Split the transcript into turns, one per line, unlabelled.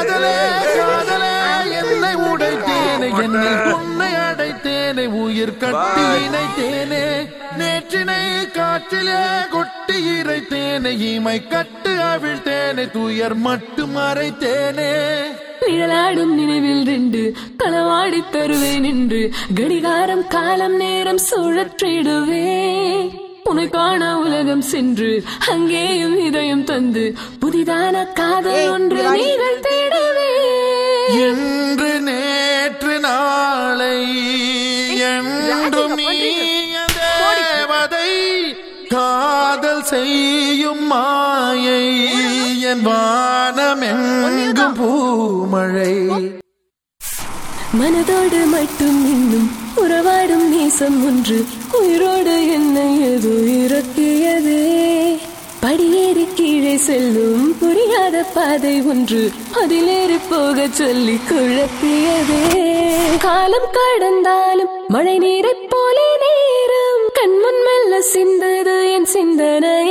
காதலே காதலே என்னை உடைத்தேனே என்னை உன்னை அடைத்தேனே உயிர் கட்டி இணைத்தேனே நேற்றினை காற்றிலே கொட்டி இறைத்தேனே இமை கட்டு அவிழ்த்தேனே துயர் மட்டும் மறைத்தேனே
நிழலாடும் நினைவில் நின்று களவாடி தருவேன் என்று கடிகாரம் காலம் நேரம் சுழற்றிடுவே உன்னை காண உலகம் சென்று அங்கேயும் இதயம் தந்து புதிதான காதல்
ஏய்,
ஒன்று
இங்க வாடி.
நீங்கள் தேடவே
என்று நேற்று நாளை என்றும் நீ தேவதை காதல் செய்யும் மாயை என் வானம் எங்கும் பூமழை
மனதோடு மட்டும் இன்னும் உறவாடும் நேசம் ஒன்று உயிரோடு என்னை எது இறக்கியதே படியேறி கீழே செல்லும் புரியாத பாதை ஒன்று அதிலேறி போக சொல்லி குழப்பியதே காலம் கடந்தாலும் மழை நீரைப் போலே நேரம் கண்முன் மெல்ல சிந்தது என் சிந்தனை